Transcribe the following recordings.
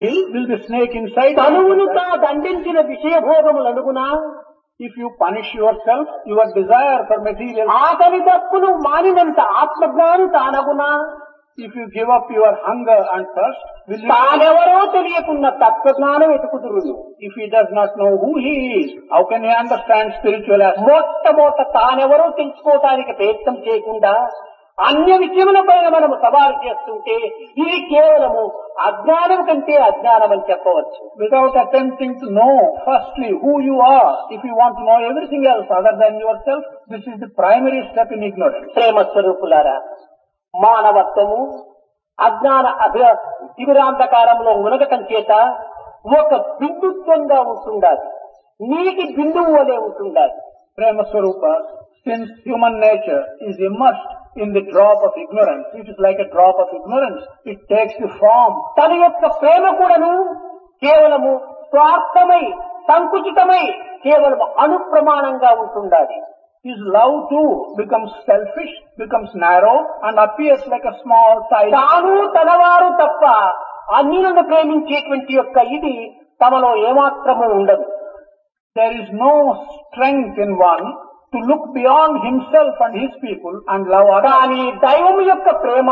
will be snake inside. తనువును తా దండించిన విషయభోగములనుగునా If you punish yourself, your desire for material, ఆకలి తప్పును మానినంత ఆత్మజ్ఞాని తానగునా if you give up your hunger and thirst, will you, తానెవరో తెలియకున్న తత్వజ్ఞానం వెతుకుతురును if he does not know who he is, how can he understand spiritual aspects? మొట్టమొదట తానెవరో తెలుసుకోవడానికి ప్రయత్నం చేయకుండా అన్య విషయములపైన మనము సవాలు చేస్తుంటే ఇది కేవలము అజ్ఞానం కంటే అజ్ఞానం అని చెప్పవచ్చు Without attempting to know, firstly, who you are, if you want to know everything else other than yourself, this is the primary step in ignorance. ప్రేమ స్వరూపులారా మానవత్వము అజ్ఞాన అభి తిమిరాంధకారంలో మునగటం చేత ఒక బిందుత్వంగా ఉంటుండాలి నీటి బిందువు వలె ఉంటుండాలి Prema Swarupa, since human nature is immersed in the drop of ignorance, it is like a drop of ignorance. It takes the form. తన యొక్క ప్రేమ కూడాను కేవలము స్వార్థమై సంకుచితమై కేవలం అనుప్రమాణంగా ఉంటుండాలి His love too becomes selfish, becomes narrow, and appears like a small size. తాను తనవారు తప్ప అన్యులను ప్రేమించేటువంటి యొక్క ఇది తమలో ఏమాత్రము ఉండదు There is no strength in one to look beyond himself and his people and love others. కానీ దైవం యొక్క ప్రేమ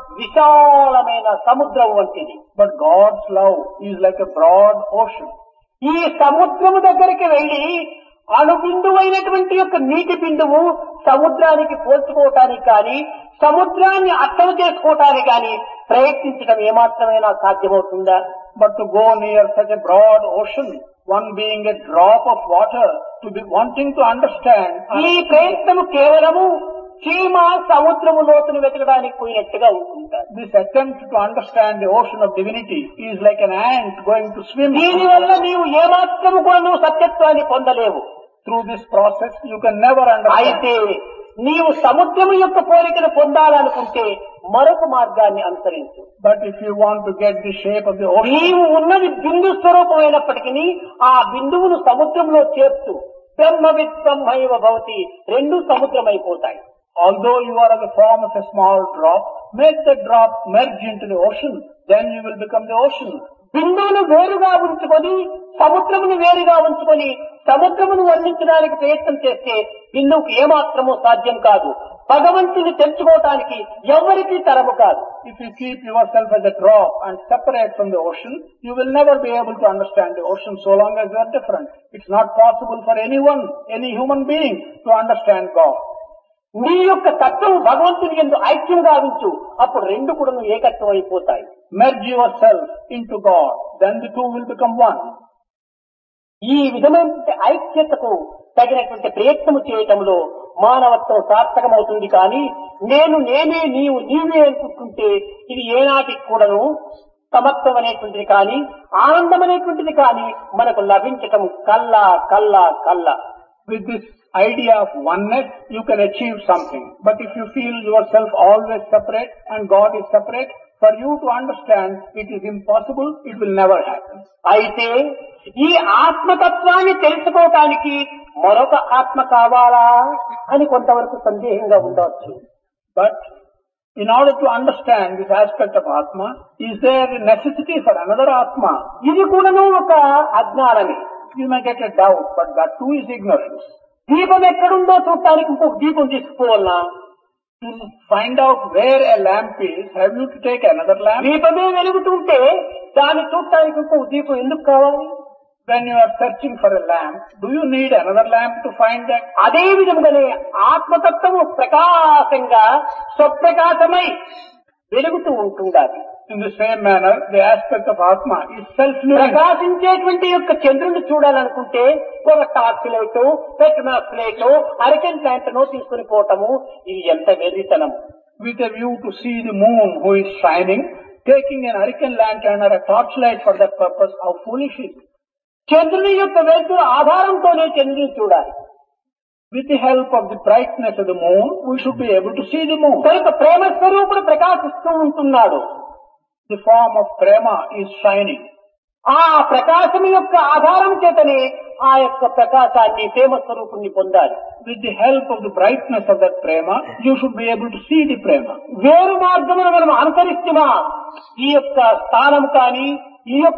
విశాలమైన సముద్రం వంటిది But God's love is like a broad ocean. ఈ సముద్రము దగ్గరికి వెళ్లి అణుబిందువైనటువంటి యొక్క నీటి బిందువు సముద్రానికి పోల్చుకోవటానికి కానీ సముద్రాన్ని అర్థం చేసుకోవటానికి కానీ ప్రయత్నించడం ఏమాత్రమైనా సాధ్యమవుతుందా But to go near such a broad ocean, one being a drop of water, to be wanting to understand, ఈ ప్రయత్నము కేవలము చీమ సముద్రము లోతును వెతకడానికి పోయినట్టుగా ఉంటుంటారు this attempt to understand the ocean of divinity is like an ant going to swim. దీనివల్ల నీవు ఏమాత్రము కూడా నువ్వు సత్యత్వాన్ని పొందలేవు Through this process, you can never understand. అయితే నీవు సముద్రము యొక్క పోలికను పొందాలనుకుంటే మరొక మార్గాన్ని అనుసరించు But if you want to get the shape of the ocean, నీవు ఉన్నది బిందు స్వరూపమైనప్పటికీ ఆ బిందువును సముద్రంలో చేర్చు బ్రహ్మవిత్ బ్రహ్మైవ భవతి రెండు సముద్రమైపోతాయి although you are of the form of a small drop, make the drop merge into the ocean, then you will become the ocean. బిందువును వేరుగా ఉంచుకొని సముద్రమును వేరుగా ఉంచుకొని సముద్రమును వర్ణించడానికి ప్రయత్నం చేస్తే బిందువుకు ఏమాత్రము సాధ్యం కాదు భగవంతుని తెలుసుకోవటానికి ఎవరికీ తరము కాదు If you keep yourself as a drop and separate from the ocean, you will never be able to understand the ocean so long as you are different. It's not possible for anyone, any human being to understand God. నీ యొక్క తత్వం భగవంతుని ఎందు ఐక్యం గావించు అప్పుడు రెండు కూడా ఏకత్వం అయిపోతాయి Merge yourself into God, then the two will become one. ఈ విధమైన ఐక్యతకు తగినటువంటి ప్రయత్నము చేయటంలో మానవత్వం సార్థకమవుతుంది కానీ నేను నేనే నీవు నీవే అనుకుంటుంటే ఇది ఏనాటికి కూడాను సమత్వం అనేటువంటిది కానీ ఆనందం అనేటువంటిది కానీ మనకు లభించటం కల్లా కల్లా కల్లా With this idea of oneness, you can achieve something. But if you feel yourself always separate and God is separate, for you to understand it is impossible, it will never happen. అయితే ఈ ఆత్మతత్వాన్ని తెలుసుకోవటానికి మరొక ఆత్మ కావాలా అని కొంతవరకు సందేహంగా ఉండవచ్చు But in order to understand this aspect of Atma, is there a necessity for another Atma? ఇది కూడాను ఒక అజ్ఞానమే You may get a doubt, but that too is ignorance. దీపం ఎక్కడుందో చూడటానికి ఇంకొక దీపం తీసుకుపోవాలనా To find out where a lamp is, have you to take another lamp? దీపమే వెలుగుతుంటే దాన్ని చూడటానికి ఇంకొక దీపం ఎందుకు కావాలి When you are searching for a lamp, do you need another lamp to find that? అదే విధముగానే ఆత్మతత్వము ప్రకాశంగా స్వప్రకాశమై వెలుగుతూ ఉంటుండాలి In the same manner, the aspect of Atma is self-luminous. ప్రకాశించేటువంటి యొక్క చంద్రుని చూడాలనుకుంటే ఒక torch light Petromax light hurricane ప్లాంట్నో తీసుకుని పోవటము ఇది ఎంత వెర్రితనం with a view to see the moon who is shining, taking an hurricane lantern or a torchlight for that purpose, how foolish is it? చంద్రుని యొక్క వెలుతురు ఆధారంతోనే చంద్రుని చూడాలి With the help of the brightness of the moon, we should be able to see the moon. కనుక ప్రేమ స్వరూపుడు ప్రకాశిస్తూ ఉంటున్నాడు The form of prema is shining. ఆ ప్రకాశం యొక్క ఆధారం చేతనే ఆ యొక్క ప్రకాశాన్ని ప్రేమ స్వరూపుణ్ణి పొందాలి With the help of the brightness of that prema, you should be able to see the prema. వేరు మార్గమును మనం అనుసరిస్తున్నా ఈ యొక్క స్థానం కానీ ఈ యొక్క